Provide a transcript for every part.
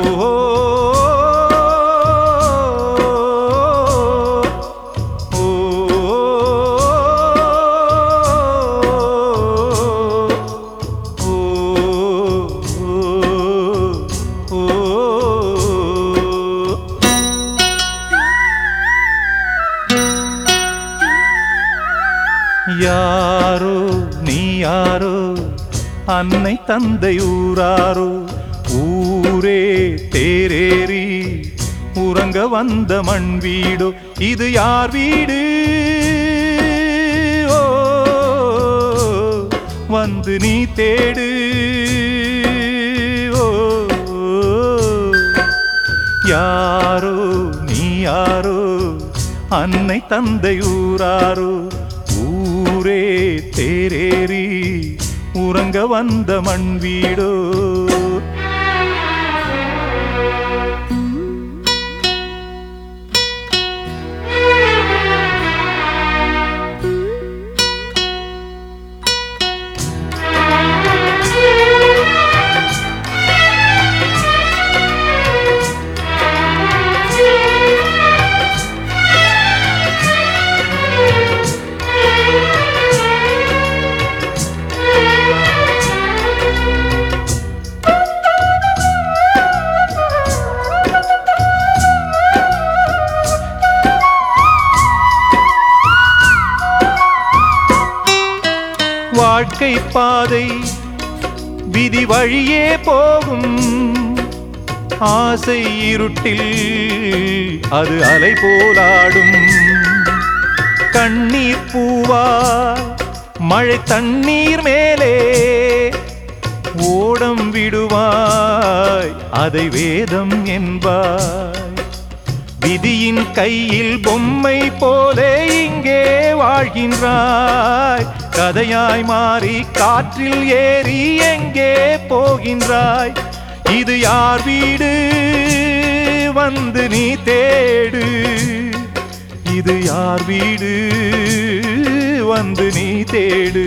யாரோ நீ யாரோ அன்னை தந்தை ஊராரோ ஊரே தேரேறி உறங்க வந்த மண் வீடோ இது யார் வீடு ஓ வந்து நீ தேடு ஓ யாரோ நீ யாரோ அன்னை தந்தை ஊராரோ ஊரே தேரேறி உறங்க வந்த மண் வீடோ வாழ்க்கை பாதை விதி வழியே போகும் ஆசை இருட்டில் அது அலை போலாடும் கண்ணீர் பூவா மழை தண்ணீர் மேலே ஓடம் விடுவாய் அதை வேதம் என்பாய் விதியின் கையில் பொம்மை போலே இங்கே வாழ்கின்றாய் கதையாய் மாறி காற்றில் ஏறி எங்கே போகின்றாய் இது யார் வீடு வந்து நீ தேடு இது யார் வீடு வந்து நீ தேடு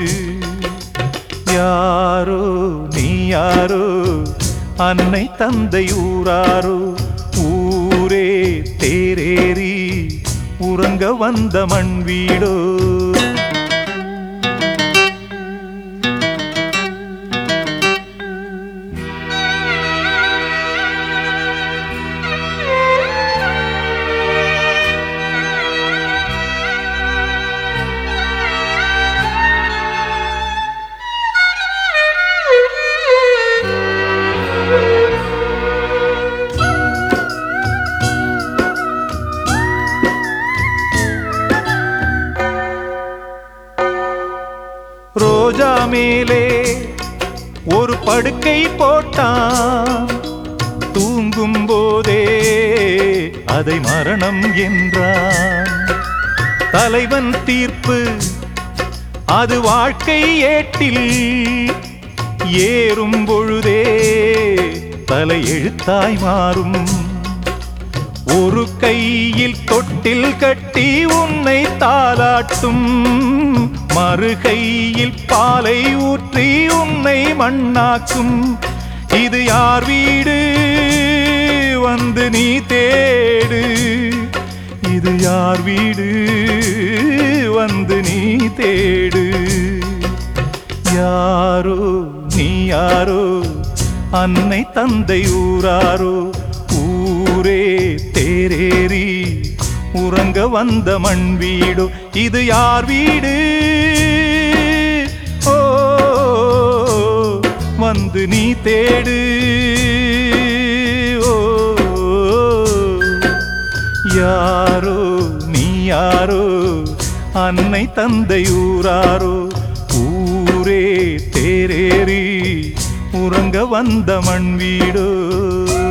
யாரோ நீ யாரோ அன்னை தந்தை ஊராரோ ஊரே தேரேறி உறங்க வந்த மண் வீடோ ரோஜா மேலே ஒரு படுக்கை போட்டான் தூங்கும் போதே அதை மரணம் என்றான் தலைவன் தீர்ப்பு அது வாழ்க்கை ஏட்டில் ஏறும் பொழுதே தலை எழுத்தாய் மாறும் ஒரு கையில் தொட்டில் கட்டி உன்னை தாலாட்டும் மறு கையில் பாலை ஊற்றி உன்னை மண்ணாக்கும் இது யார் வீடு வந்து நீ தேடு இது யார் வீடு வந்து நீ தேடு யாரோ நீ யாரோ அன்னை தந்தை ஊராரோ ஊரே தேரேறி உறங்க வந்த மண் வீடோ இது யார் வீடு ஓ வந்து நீ தேடு ஓ யாரோ நீ யாரோ அன்னை தந்தை ஊராரோ ஊரே தேரேறி உறங்க வந்த மண் வீடோ